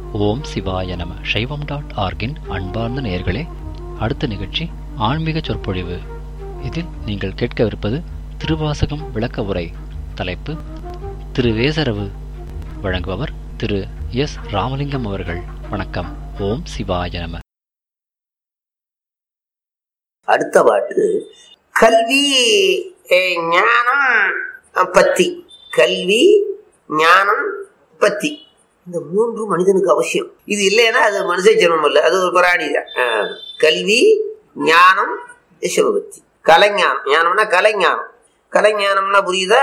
ஓம் சிவாய நம சைவம் டாட் ஆர்கின் அன்பார்ந்த நேயர்களே அடுத்த நிகழ்ச்சி ஆன்மீக சொற்பொழிவு இதில் நீங்கள் கேட்கவிருப்பது திருவாசகம் விளக்க உரை தலைப்பு திரு வேசரவு வழங்குபவர் திரு எஸ் ராமலிங்கம் அவர்கள் வணக்கம் ஓம் சிவாய நம அடுத்த பாட்டு கல்வி அஹ், ஞானம் அஹ், பத்தி கல்வி ஞானம் பத்தி இந்த மூன்று மனிதனுக்கு அவசியம் இது இல்லைன்னா அது மனுஷ ஜென்மம் இல்லை அது ஒரு பிராணி தான் அஹ், கல்வி ஞானம் சிவபக்தி கலைஞானம் ஞானம்னா கலைஞானம் கலைஞானம்னா புரியுதா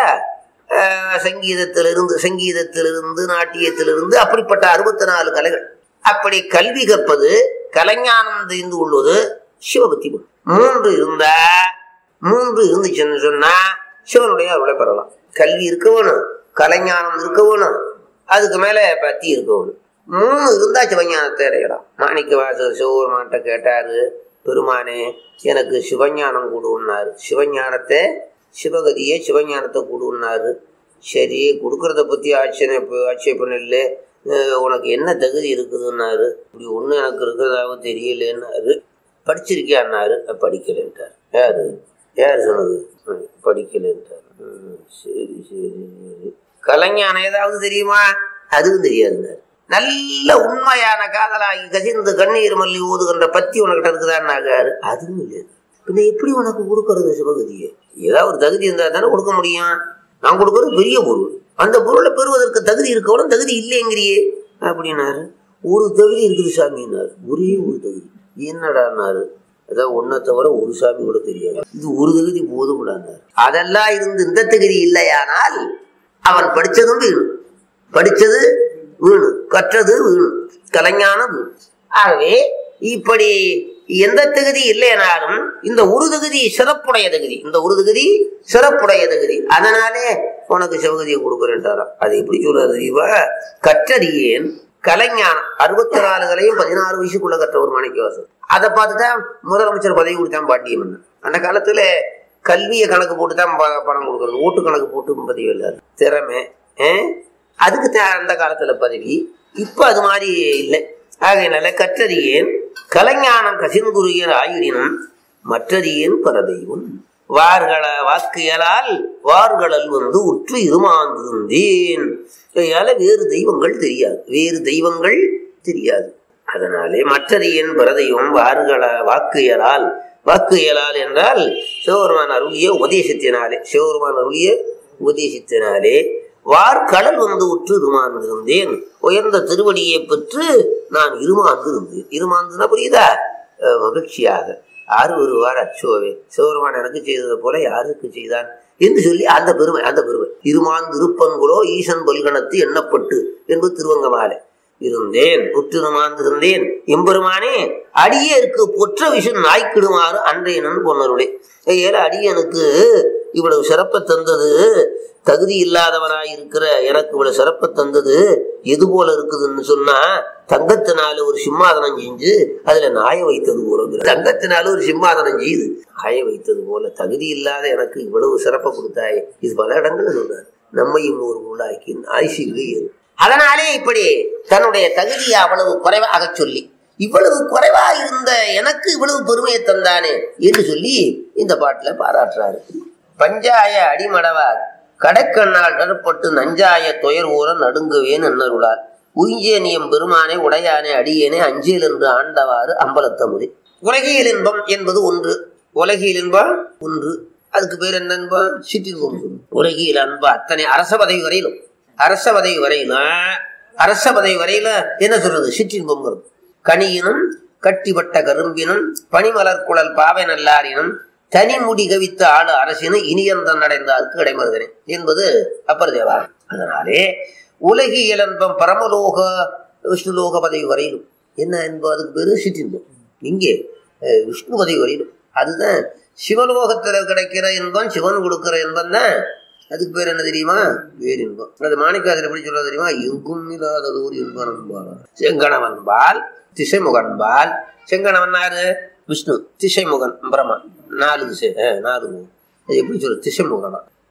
அஹ், சங்கீதத்திலிருந்து சங்கீதத்திலிருந்து நாட்டியத்திலிருந்து அப்படிப்பட்ட அறுபத்தி நாலு கலைகள் அப்படி கல்வி கற்பது கலைஞானம் தெரிந்து கொள்வது சிவபக்தி குணம். மூன்று இருந்தா மூன்று இருந்துச்சுன்னு சொன்னா சிவனுடைய அருளை பெறலாம் கல்வி இருக்க வேணும் கலைஞானம் இருக்க வேணும் அதுக்கு மேல பக்தி இருக்க வேணும் மூணு இருந்தா சிவஞானத்தை அடையலாம் மாணிக்க வாசர் சிவபெருமான்கிட்ட கேட்டாரு பெருமானே எனக்கு சிவஞானம் கொடுன்னாரு சிவஞானத்தை சிவகதியே சிவஞானத்தை கொடுன்னாரு சரி கொடுக்கறத பத்தி ஆட்சேப ஆட்சேபம் இல்லை அஹ் உனக்கு என்ன தகுதி இருக்குதுன்னாரு இப்படி ஒண்ணு எனக்கு இருக்கிறதாவும் தெரியலன்னாரு படிச்சிருக்கியான்னாரு படிக்கலைன்ட்டார் யாரு யார் சொன்னது ம், படிக்கலைன்ட்டார் ம், சரி சரி சரி கலைஞானம் ஏதாவது தெரியுமா அதுவும் தெரியாதுன்னாரு நல்ல உண்மையான காதலாகி கசிந்து கண்ணீர் மல்லி ஊதுகின்ற பத்தி உனக்கிட்ட இருக்குதான்னாரு அதுவும் இல்லை பின்ன எப்படி உனக்கு கொடுக்கறது சிவகதியை ஏதாவது ஒரு தகுதி இருந்தா தானே கொடுக்க முடியும் நான் கொடுக்கறது பெரிய பொருள் அந்த பொருளை பெறுவதற்கு தகுதி இருக்கவனும் தகுதி இல்லைங்கிறியே அப்படின்னாரு ஒரு தகுதி இருக்குது சாமின்னாரு ஒரே ஒரு தகுதி என்னடான்னாரு அதான் ஒன்றை தவிர ஒரு சாமி கூட தெரியாது இது ஒரு தகுதி போதும்டான்னாரு அதெல்லாம் இருந்து இந்த தகுதி இல்லையானால் அவன் படிச்சதும் வீணு படிச்சது வீணு கற்றது வீணு கலைஞானம் வீணு ஆகவே இப்படி எந்த தகுதி இல்லைனாலும் இந்த ஒரு தகுதி சிறப்புடைய தகுதி இந்த ஒரு தகுதி சிறப்புடைய தகுதி அதனாலே உனக்கு சிவகதியை கொடுக்குறேன்றாராம் அது எப்படி சொல்றது தெரியுமா கற்றறியேன் கலைஞானம் அறுபத்தி நாலு கலையும் பதினாறு வயசுக்குள்ள கற்ற ஒரு மாணிக்கவாசன் அதை பார்த்துதான் முதலமைச்சர் பதவி கொடுத்தான் பாட்டியம் மன்னன். அந்த காலத்துல கல்வியை கணக்கு போட்டு தான் ப- பணம் கொடுக்கறது ஓட்டு கணக்கு போட்டு பதவி இல்லாது திறமை ஆஹ்? அதுக்கு தான் அந்த காலத்துல பதவி இப்ப அது மாதிரி இல்லை ஆகையினால கற்றறியேன் கலைஞானம் கசிந்துரியர் ஆயிடினும் மற்றறியேன் பரதெய்வம் வார்கள வாக்கியலால் வார்களல் வந்து உற்று இருமாந்திருந்தேன் அதனால வேறு தெய்வங்கள் தெரியாது வேறு தெய்வங்கள் தெரியாது அதனாலே மற்றறியன் பரதெய்வம் வார்கள வாக்கியலால் வாக்கியலால் என்றால் சிவபெருமான் அருளிய உபதேசத்தினாலே சிவபெருமான் அருளிய உபதேசத்தினாலே வார்கடல் வந்து உற்று இருமாந்திருந்தேன் உயர்ந்த திருவடியை பெற்று நான் இருமாந்து இருந்தேன் இருமாந்துனா புரியுதா அஹ் மகிழ்ச்சியாக ஆறு வருவார் அச்சோவே சிவபெருமான் எனக்கு செய்தது போல யாருக்கு செய்தான் என்று சொல்லி அந்த பெருமை அந்த பெருமை இருமாந்து இருப்பன்களோ ஈசன் பல்கணத்து எண்ணப்பட்டு என்பது திருவங்கமாலை இருந்தேன் உற்றிருமாந்திருந்தேன் எம்பெருமானே அடியேற்கு பொற்ற விஷன் நாய்க்கிடுமாறு அன்றையனன் பொன்னருளே ஏல அடியனுக்கு இவ்வளவு சிறப்பை தந்தது தகுதி இல்லாதவனாய் இருக்கிற எனக்கு இவ்வளவு சிறப்பை தந்தது எது போல இருக்குதுன்னு சொன்னா தங்கத்தினால ஒரு சிம்மாதனம் செஞ்சு அதுல நாய வைத்தது போல தங்கத்தினால ஒரு சிம்மாதனம் செய்து நாய வைத்தது போல தகுதி இல்லாத எனக்கு இவ்வளவு சிறப்பை கொடுத்தாயே இது பல இடங்கள்ல சொல்றாரு நம்மையும் ஒரு உள்ளாக்கி நாய் சிறுகை ஏறு அதனாலே இப்படி தன்னுடைய தகுதியை அவ்வளவு குறைவாக சொல்லி இவ்வளவு குறைவா இருந்த எனக்கு இவ்வளவு பெருமையை தந்தானே என்று சொல்லி இந்த பாட்டுல பாராட்டுறாரு பஞ்சாய அடிமடவார் கடற்கண்ணால் நடுப்பட்டு நஞ்சாய துயர் ஊற நடுங்குவேன் என்னருளார் உயிஞ்சேனியம் பெருமானே உடையானே அடியேனே அஞ்சேல் என்று ஆண்டவாறு அம்பலத்தமுதே உலகியல் இன்பம் என்பது ஒன்று உலகியல் இன்பம் ஒன்று அதுக்கு பேர் என்ன இன்பம் சிற்றின்பம் உலகியல் அன்பு அத்தனை அரச பதவி வரையிலும் அரச பதவி வரையிலும் அரச பதவி வரையில என்ன சொல்றது சிற்றின்பம்ங்கிறது கனியினும் கட்டிப்பட்ட கரும்பினும் பனிமலர் குழல் பாவை நல்லாரினும் தனி முடி கவித்த ஆளு அரசினும் இனியந்தன் அடைந்தார்க்கு இடைமருதனே என்பது அப்பர் தேவா அதனாலே உலகி இளன்பம் பரமலோக விஷ்ணுலோக பதவி வரையிலும் என்ன என்பது அதுக்கு பேரு சிற்றின்பம் இங்கே அஹ், விஷ்ணு பதவி வரையிலும் அதுதான் சிவலோகத்துல கிடைக்கிற இன்பம் சிவன் கொடுக்கிற இன்பம் தான் அதுக்கு பேர் என்ன தெரியுமா பேரின்பம் அது மாணிக்காதர் எப்படி சொல்ல தெரியுமா எங்கும் இல்லாதது ஒரு இன்பம் நண்பால் செங்கணவன்பால் திசைமுகன்பால் செங்கணவன் யாரு விஷ்ணு திசைமுகன் பிரம்மா நாலு திசை அஹ், நாலு முகம் அது எப்படி சொல்ற திசைமுகனா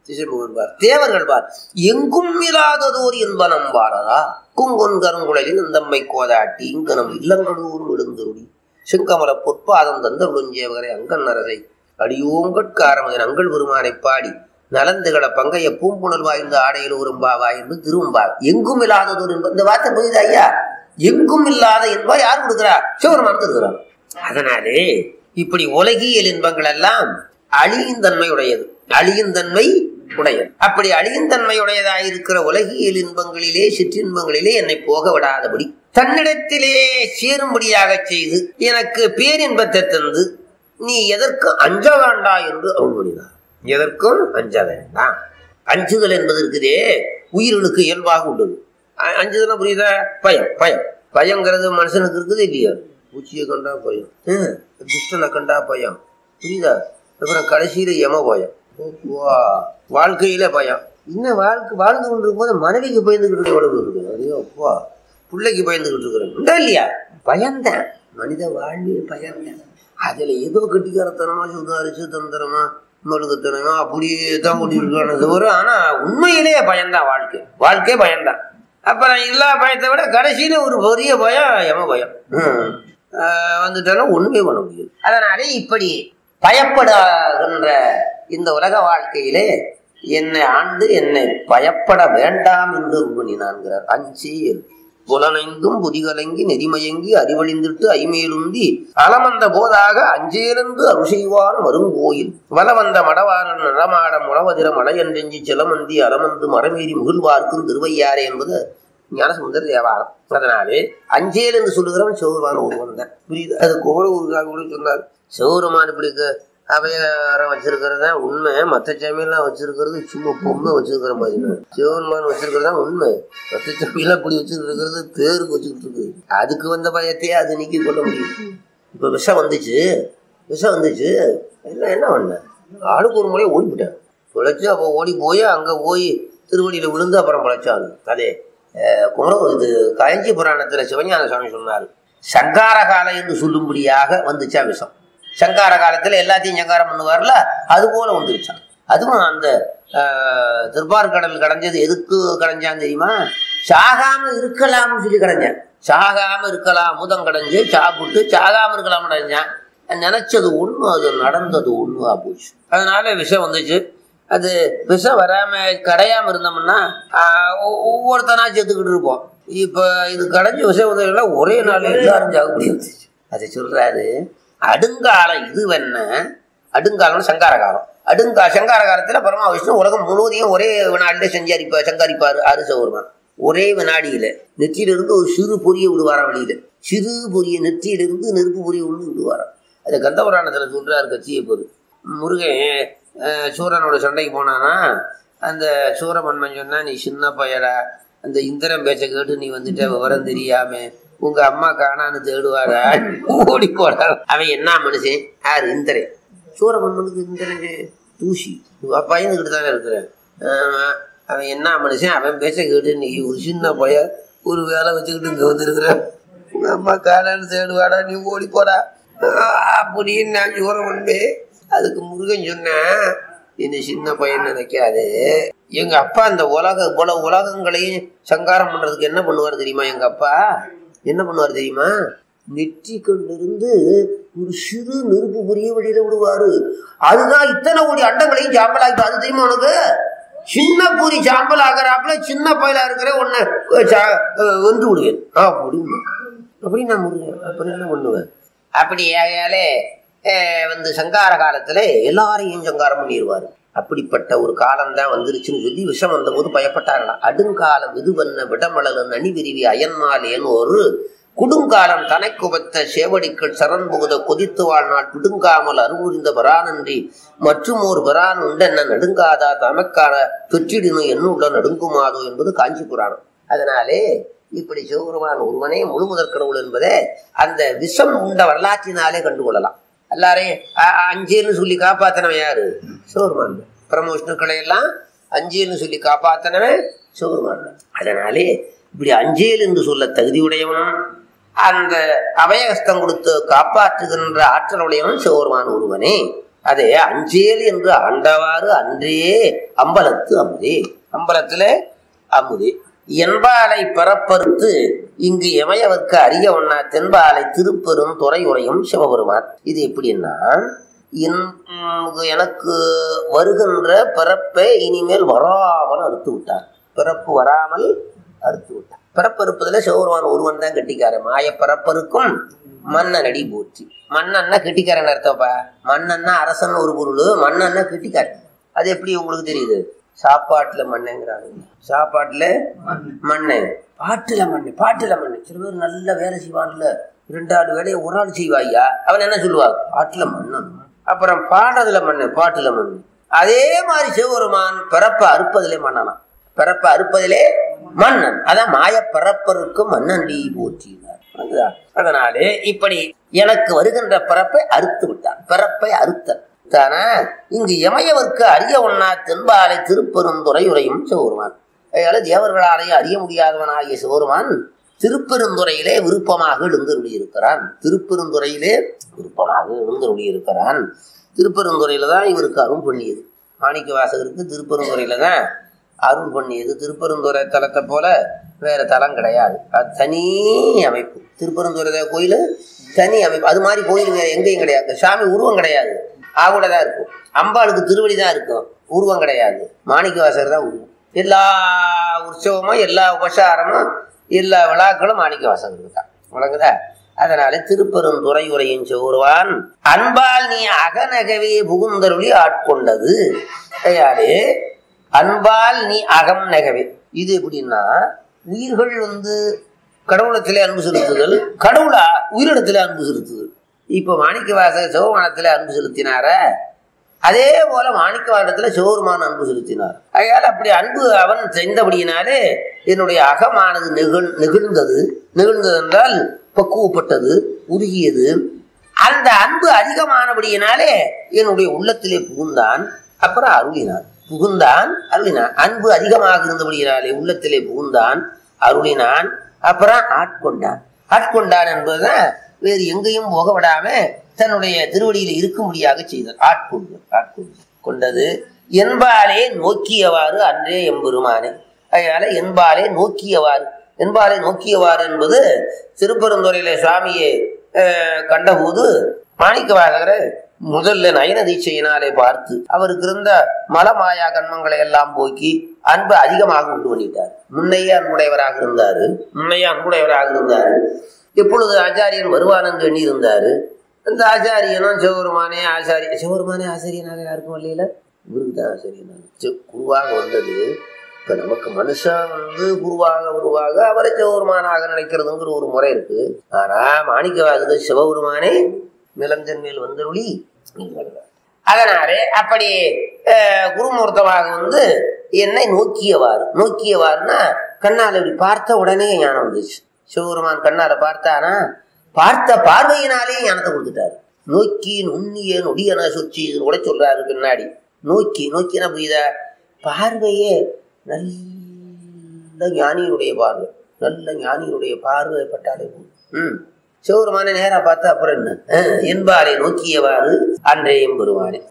திசைமுகன் பார் தேவர்கள் பார் எங்கும் இல்லாததோர் என்பனம் பாரதா குங்கொன் கருங்குழலின் இந்தம்மை கோதாட்டி இங்கனம் இல்லங்களூர் விழுந்துருடி செங்கமல பொற்பாதம் தந்தருளுஞ்சேவகரை அங்கன் அரசை அடியோங்கட்காரமதன் அங்கள் பெருமானை பாடி நலந்துகள பங்கைய பூம்புணல் வாய்ந்த ஆடையில் உரும்பாவா என்று திரும்பா எங்கும் இல்லாததொரு என்ப இந்த வார்த்தை புரியுது ஐயா எங்கும் இல்லாத என்பா யார் கொடுக்கிறா சிவருமான் இருக்கிறார் அதனாலே இப்படி உலகியல் இன்பங்கள் எல்லாம் அழியும் தன்மை உடையது அழியும் தன்மை உடையது அப்படி அழியும் தன்மை உடையதாயிருக்கிற உலகியல் இன்பங்களிலே சிற்றின்பங்களிலே என்னை போக விடாதபடி தன்னிடத்திலே சேரும்படியாக செய்து எனக்கு பேரின்பத்தை தந்து நீ எதற்கும் அஞ்ச வேண்டா என்று அருள் பண்ணினார் எதற்கும் அஞ்ச வேண்டாம் அஞ்சுதல் என்பது இருக்குதே உயிர்களுக்கு இயல்பாக உள்ளது அ- அஞ்சுதல்னா புரியுதா பயம் பயம் பயங்கிறது மனுஷனுக்கு இருக்குது இல்லையா பூச்சியை கண்டா பயம் ஹம், துஷ்டனை கண்டா பயம் புரியுதா அப்புறம் கடைசியில யம பயம் வா, வாழ்க்கையில பயம் இன்னும் வாழ்க்கை வாழ்ந்து கொண்டிருக்கும் போது மனைவிக்கு பயந்துகிட்டு எவ்வளவு இருக்கு ஐயோ அப்பா பிள்ளைக்கு பயந்துகிட்டு இருக்கிறேன் உண்டா இல்லையா பயம்தான் மனித வாழ்வே பயம்தான் அதுல ஏதோ கட்டிக்காரத்தனமா சுதாரிச்சு தந்திரமா மழுகுத்தனமா அப்படியே தான் கூட்டியிருக்கான தவிர ஆனா உண்மையிலேயே பயம்தான் வாழ்க்கை வாழ்க்கை பயம்தான் அப்புறம் எல்லா பயத்தை விட கடைசியில ஒரு பெரிய பயம் யம பயம் ஹம். ஆஹ் வந்துட்டாலும் ஒண்ணுமே பண்ண முடியாது அதனாலே இப்படி பயப்படுகின்ற இந்த உலக வாழ்க்கையிலே என்னை ஆண்டு என்னை பயப்பட வேண்டாம் என்று பண்ணினான்கிறார் அஞ்சி புலனைந்தும் புதிகலங்கி நெறிமயங்கி அறிவழிந்திட்டு ஐமேலுந்தி அலமந்த போதாக அஞ்சேலந்து அருசெய்வான் வருங்கோயில் வலவந்த மடவாரன் நடமாட முழவதிர மலையன்றெஞ்சி சிலமந்தி அலமந்து மரமேறி முகில்வார்க்கும் திருவையாறு என்பது ஞானசுந்தர தேவாரம் அதனாலே அஞ்சேல் என்று சொல்லுகிறவன் சிவருமான ஒருவன் தான் புரியுது அது கோர ஊருக்காக கூட சொன்னார் சிவருமான் இப்படி க- அவையாரம் வச்சிருக்கிறது தான் உண்மை மற்ற சாமியெல்லாம் வச்சிருக்கிறது சும்மா பொம்மை வச்சிருக்கிற மாதிரி தான். சிவபெருமான் வச்சிருக்கிறது தான் உண்மை மற்ற சாமியெல்லாம் இப்படி வச்சிருக்கிறது பேருக்கு வச்சுக்கிட்டு இருக்கு அதுக்கு வந்த பயத்தையே அது நீக்கி கொள்ள முடியும் இப்ப விஷம் வந்துச்சு விஷம் வந்துச்சு எல்லாம் என்ன பண்ண ஆளுக்கு ஒரு முறையை ஓடிவிட்டேன் பிழைச்சு அப்போ ஓடி போய் அங்க போய் திருவடியில விழுந்து அப்புறம் பிழைச்சாங்க அதே அஹ், குமர இது காஞ்சி புராணத்துல சிவஞான சுவாமி சொன்னார் சங்கார காலம் என்று சொல்லும்படியாக வந்துச்சா விஷம் சங்கார காலத்துல எல்லாத்தையும் சங்காரம் பண்ணுவார்ல அது போல வந்துருச்சான் அதுவும் அந்த ஆஹ், திருப்பார்கடல் கடைஞ்சது எதுக்கு கடைஞ்சான் தெரியுமா சாகாம இருக்கலாம்னு சொல்லி கடைஞ்சான் சாகாம இருக்கலாம் அமுதம் கடைஞ்சு சாப்பிட்டு சாகாம இருக்கலாம் கடைஞ்சான் நினைச்சது ஒண்ணு அது நடந்தது ஒண்ணுவா போச்சு அதனால விஷம் வந்துச்சு அது விஷம் வராம கடையாம இருந்தோம்னா ஆஹ், ஒ- ஒவ்வொருத்தனா செத்துக்கிட்டு இருப்போம் இப்ப இது கடைஞ்ச விஷம் வந்ததுல ஒரே நாள் எல்லாரும் சாக முடியாது அதை சொல்றாரு அடுங்காலம் இது என்ன அடுங்காலம் சங்கார காலம் அடுங்கா சங்கார காலத்துல பரமா விஷ்ணு உலகம் முழுவதையும் ஒரே வினாடியில செஞ்சாரிப்பா சங்காரிப்பாரு ஆறு சௌர்மான் ஒரே வினாடியில நெற்றியிலிருந்து ஒரு சிறு பொரிய விடுவாராம் வெளியில சிறு பொரிய நெற்றியிலிருந்து நெருப்பு பொரிய உள்ள விடுவாராம் அது கந்தபுராணத்துல சொல்றாரு கட்சியை போது முருகன் அஹ், சூரனோட சண்டைக்கு போனானா அந்த சூரமன்மன் சொன்னா நீ சின்ன பயடா அந்த இந்திரன் பேச்சை கேட்டு நீ வந்துட்ட விவரம் தெரியாம உங்க அம்மா காணான்னு தேடுவாரா ஓடி போடா அவன் என்ன மனுஷன் யார் இந்திரன் சூரமன்மனுக்கு இந்திரன் தூசி பையனுக்கிட்டு தானே இருக்கிறேன் ஆமா. அவன் என்ன மனுஷன் அவன் பேச்ச கேட்டு நீ ஒரு சின்ன பையன் ஒரு வேலை வச்சுக்கிட்டு இங்க வந்திருக்கிற உங்க அம்மா காணான்னு தேடுவாடா நீ ஓடி போடா ஆஹ் அப்படின்னு நான் சூரமன்மே அதுக்கு முருகன் சொன்னேன் இந்த சின்ன பையன் நினைக்காது எங்க அப்பா அந்த உலக உல உலகங்களையும் சங்காரம் பண்றதுக்கு என்ன பண்ணுவார் தெரியுமா எங்க அப்பா என்ன பண்ணுவார் தெரியுமா நெற்றி கண்டிருந்து ஒரு சிறு நெருப்பு புரிய வெளியில விடுவாரு அதுதான் இத்தனை கோடி அண்டங்களையும் சாம்பலாக்கி அது தெரியுமா உனக்கு சின்ன பூரி சாம்பல் ஆகிறாப்புல சின்ன பயிலா இருக்கிற உன்னை அஹ், சா- அஹ், வென்று விடுவேன் அப்படி அப்படி நான் முருகன் அப்புறம் என்ன பண்ணுவேன் அப்படி ஆகையாலே அஹ், வந்து சங்கார காலத்துல எல்லாரையும் சங்காரம் பண்ணிடுவாரு அப்படிப்பட்ட ஒரு காலம் தான் வந்துருச்சுன்னு சொல்லி விஷம் வந்தபோது பயப்பட்டார்களாம் அடுங்காலம் இது பண்ண விடமளலன் அணி விரிவி அயன்மாலேன்னு ஒரு குடுங்காலம் தனக்குபத்த சேவடிக்கள் சரண் புகுத கொதித்து வாழ்நாள் பிடுங்காமல் அருகுறிந்த பரானன்றி மற்றும் ஒரு பரான் உண்டென்ன நடுங்காதா தமக்கான பெற்றிடினும் என்னுள்ள நடுங்குமாதோ என்பது காஞ்சி புராணம் அதனாலே இப்படி சிவபெருமான் ஒருவனே முழு முதற் கடவுள் என்பதை அந்த விஷம் உண்ட வரலாற்றினாலே கண்டுகொள்ளலாம் எல்லாரையும் அ- அ- அஞ்சேன்னு சொல்லி காப்பாத்தினவன் யாரு சிவபெருமான் தான். பிரம்ம விஷ்ணுக்களை எல்லாம் அஞ்சேன்னு சொல்லி காப்பாத்தினவன் சிவபெருமான் தான். அதனாலே இப்படி அஞ்சேல் என்று சொல்ல தகுதியுடையவனும் அந்த அபயகஸ்தம் கொடுத்து காப்பாற்றுகின்ற ஆற்றலுடையவன் சிவபெருமான் ஒருவனே அதே அஞ்சேல் என்று ஆண்டவாறு அன்றே அம்பலத்து அமுதே அம்பலத்துல அமுதே என்பாலை பிறப்பறுத்து இங்கு எமையவர்க்கு அறிய ஒண்ணா தென்பாலை திருப்பெரும் துறை உரையும் சிவபெருமான் இது எப்படின்னா இன்- எனக்கு வருகின்ற பிறப்பை இனிமேல் வராமல் அறுத்து விட்டார் பிறப்பு வராமல் அறுத்து விட்டார் பிறப்பறுப்பதுல சிவபெருமான் ஒருவன் தான் கெட்டிக்காரன் மாய பிறப்பருக்கும் மன்னனடி போற்றி மன்னன்னா கெட்டிக்காரன் அர்த்தப்பா மன்னன்னா அரசன் ஒரு பொருள் மன்னன்னா கெட்டிக்காரன் அது எப்படி உங்களுக்கு தெரியுது சாப்பாட்டுல மண்ணுங்கிறாங்க சாப்பாட்டுல மண்ணு பாட்டுல மண்ணு பாட்டுல மண்ணு சில பேர் நல்ல வேலை செய்வான்ல ரெண்டாவது வேலையை ஒரு ஆள் செய்வாய்யா அவன் என்ன சொல்லுவான் பாட்டுல மண்ணன் அப்புறம் பாடுறதுல மண்ணு பாட்டுல மண்ணு அதே மாதிரி சிவபெருமான் பிறப்ப அறுப்பதிலே மன்னனாம் பிறப்ப அறுப்பதிலே மன்னன் அதான் மாய பிறப்பருக்கும் மன்னன்டி போற்றினார் புரியுதா? அதனாலே இப்படி எனக்கு வருகின்ற பிறப்பை அறுத்து விட்டான் பிறப்பை அறுத்தல் தானே இங்கு எமையவர்க்கு அறிய ஒண்ணா தென்பாலை திருப்பெருந்துறையுரையும் சிவபெருமான் அதனால தேவர்களாலேயே அறிய முடியாதவனாகிய சிவபெருமான் திருப்பெருந்துறையிலே விருப்பமாக எழுந்தருளியிருக்கிறான் திருப்பெருந்துறையிலே விருப்பமாக எழுந்தருளியிருக்கிறான் திருப்பெருந்துறையில தான் இவருக்கு அருள் பண்ணியது மாணிக்க வாசகருக்கு திருப்பெருந்துறையில தான் அருள் பண்ணியது திருப்பெருந்துறை தலத்தை போல வேற தலம் கிடையாது அது தனி அமைப்பு திருப்பெருந்துறை கோயில் தனி அமைப்பு அது மாதிரி கோயில் வேற எங்கேயும் கிடையாது சாமி உருவம் கிடையாது ஆகுட தான் இருக்கும் அம்பாளுக்கு திருவடி தான் இருக்கும் உருவம் கிடையாது மாணிக்க வாசகர் தான் உருவம் எல்லா உற்சவமும் எல்லா உபசாரமும் எல்லா விழாக்களும் மாணிக்க வாசகருக்கு தான் விளங்குதா அதனால திருப்பெருந்துறை உரையின் சோறுவான் அன்பால் நீ அகநகவே புகுந்தருளி ஆட்கொண்டது அதையாலே அன்பால் நீ அகம் நகவே இது எப்படின்னா உயிர்கள் வந்து கடவுளத்திலே அன்பு செலுத்துதல் கடவுளா உயிரிடத்திலே அன்பு செலுத்துதல் இப்போ மாணிக்கவாசகர் சிவமானத்திலே அன்பு செலுத்தினார அதே போல மாணிக்கவாடத்துல சிவபெருமான் அன்பு செலுத்தினார் அதனால அப்படி அன்பு அவன் செய்தபடியினாலே என்னுடைய அகமானது நெகிழ் நெகிழ்ந்தது நெகிழ்ந்தது என்றால் பக்குவப்பட்டது உருகியது அந்த அன்பு அதிகமானபடியினாலே என்னுடைய உள்ளத்திலே புகுந்தான் அப்புறம் அருளினான் புகுந்தான் அருளினான் அன்பு அதிகமாக இருந்தபடியினாலே உள்ளத்திலே புகுந்தான் அருளினான் அப்புறம் ஆட்கொண்டான் ஆட்கொண்டான் என்பதுதான் வேறு எங்கேயும் போக விடாம தன்னுடைய திருவடியில் இருக்கும்படியாக செய்தார் ஆட்கொண்டு ஆட்கொண்டு கொண்டது என்பாலே நோக்கியவாறு அன்றே எம்பெருமானே அதனால என்பாலே நோக்கியவாறு என்பாலே நோக்கியவாறு என்பது திருப்பெருந்துறையில சுவாமியை அஹ், கண்டபோது மாணிக்கவாசகரை முதல்ல நயன தீட்சையினாலே பார்த்து அவருக்கு இருந்த மலமாயா கண்மங்களை எல்லாம் போக்கி அன்பு அதிகமாக உண்டு பண்ணிட்டார் முன்னையே அன்புடையவராக இருந்தாரு முன்னையே அன்புடையவராக இருந்தாரு எப்பொழுது ஆச்சாரியன் வருவான் என்று எண்ணி இருந்தாரு இந்த ஆச்சாரியனும் சிவபெருமானே ஆச்சாரிய சிவபெருமானே ஆசிரியனாக யாருக்கும் இல்லையில இவருக்கு தான் ஆசிரியனாக சி- குருவாக வந்தது இப்ப நமக்கு மனுஷன் வந்து குருவாக உருவாக அவரை சிவபெருமானாக நினைக்கிறதுங்கிற ஒரு முறை இருக்கு ஆனா மாணிக்கவாதுக்கு சிவபெருமானே நிலஞ்சன் மேல் வந்தருளி அதனாலே அப்படி அஹ், குருமூர்த்தமாக வந்து என்னை நோக்கியவாறு நோக்கியவாறுனா கண்ணால் இப்படி பார்த்த உடனே ஞானம் வந்துச்சு சிவபெருமான் கண்ணால பார்த்தானா பார்த்த பார்வையினாலே ஞானத்தை கொடுத்துட்டாரு நோக்கி நுண்ணிய நொடியன சொச்சி இது கூட சொல்றாரு பின்னாடி நோக்கி நோக்கினா புரியுதா பார்வையே நல்ல ஞானியினுடைய பார்வை நல்ல ஞானியினுடைய பார்வை பட்டாலே போதும். ம் சிவபெருமானை நேரா பார்த்தா அப்புறம் என்ன அஹ், என்பாரை நோக்கியவாறு அன்றையும் பெருமானே